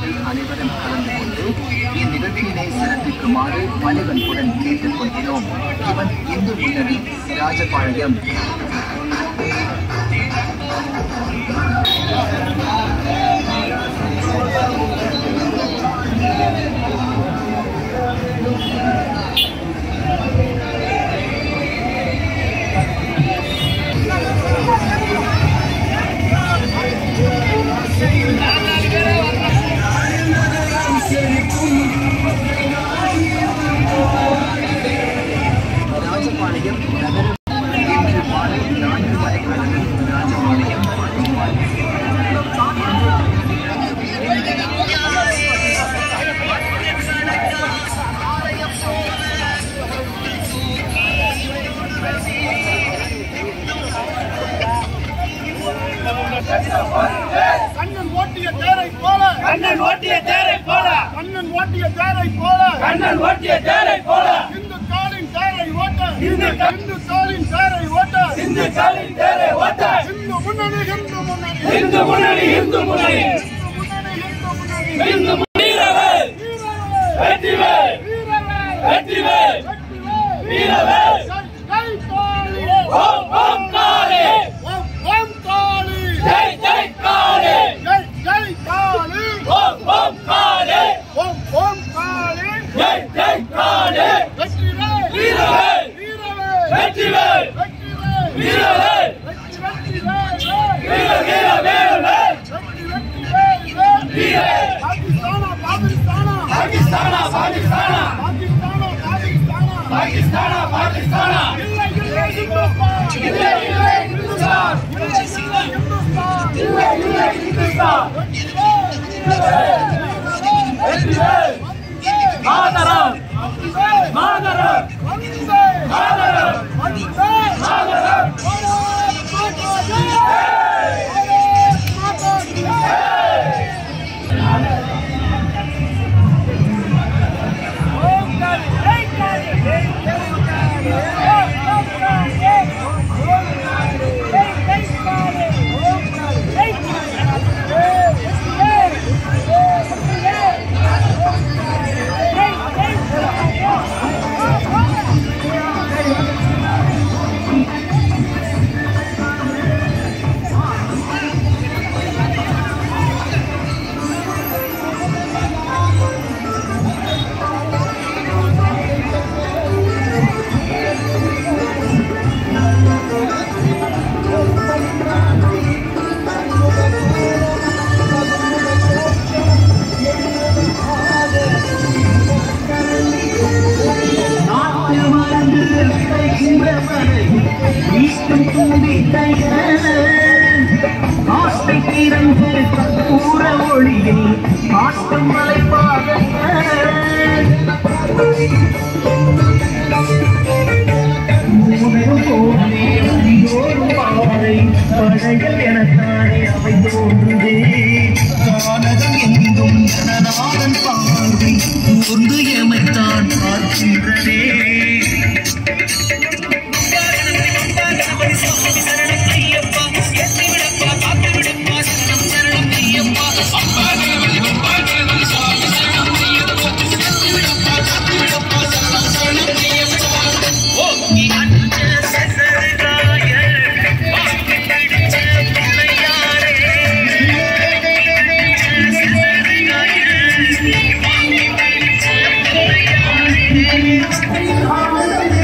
மக்கள் அனைவரும் கலந்து கொண்டு இந்நிகழ்ச்சியினை சிறப்பிக்குமாறு பணிவன்புடன் கேட்டுக் கொள்கிறோம் இவன் இந்து முன்னணி ராஜபாளையம் ராஜபாளையம் நகரம் இன்று மாலை நான்கு மணிக்கு ராஜபாளையம் கண்ணன் ஓட்டிய தேரை போல கண்ணன் ஓட்டிய தேரை போல கண்ணன் ஓட்டிய தேரை போல கண்ணன் ஓட்டிய தேரை போல இந்து காலின் தேரை ஓட்ட இந்து கா- இந்து காலின் தேரை ஓட்ட இந்து காலின் தேரை ஓட்ட இந்து முன்னணி இந்து முன்னணி இந்து முன்னணி இந்து முன்னணி இந்து முன்னணி இந்து முன்னணி இந்து வீரவேல் வெற்றிவேல் வெற்றிவேல் வீரவேல் ஜெய் காளி ஓம் ஓம் காளி ஓம் ஓம் காளி ஜெய் ஜெய் காளி ஜெய் ஜெய் காளி ஓம் ஓம் காளி ஓம் ஓம் காளி ஜெய் ஜெய் காளி வெற்றிவேல் வீரவேல் வீரவேல் வெற்றிவேல் வெற்றிவேல் வீரவேல் வெற்றி வெற்றி வேல் வேல் வீர வீர வீரவேல் வெற்றி வெற்றி வேல் வேல் வீரவேல் பாகிஸ்தானா பாகிஸ்தானா பாகிஸ்தானா பாகிஸ்தானா பாகிஸ்தானா பாகிஸ்தானா பாகிஸ்தானா பாகிஸ்தானா இல்லை இல்லை இந்துஸ்தான் இல்லை இல்லை இந்துஸ்தான் இல்லை இல்லை இந்துஸ்தான் இல்லை இல்லை இந்துஸ்தான் வெற்றிவேல் மாதரம் மாதரம் மாதரம் மாதரம் நாட்டு மருந்து விதைக்கின்றவரை வீட்டும் தூவி ஆசை திறந்து கற்பூர ஒளியில் ஆட்டம் மலைப்பாக போனே அடியோரும் பாவை படைகள் எனத்தானே அவை தோன்றுதே கானகம் எங்கும் ஜனநாதன் பார்வை ஊர்ந்து எமைத்தான் பார்க்கின்றதே Thank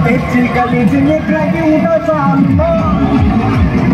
तेची गली जिन्हें कहीं उड़ा जाना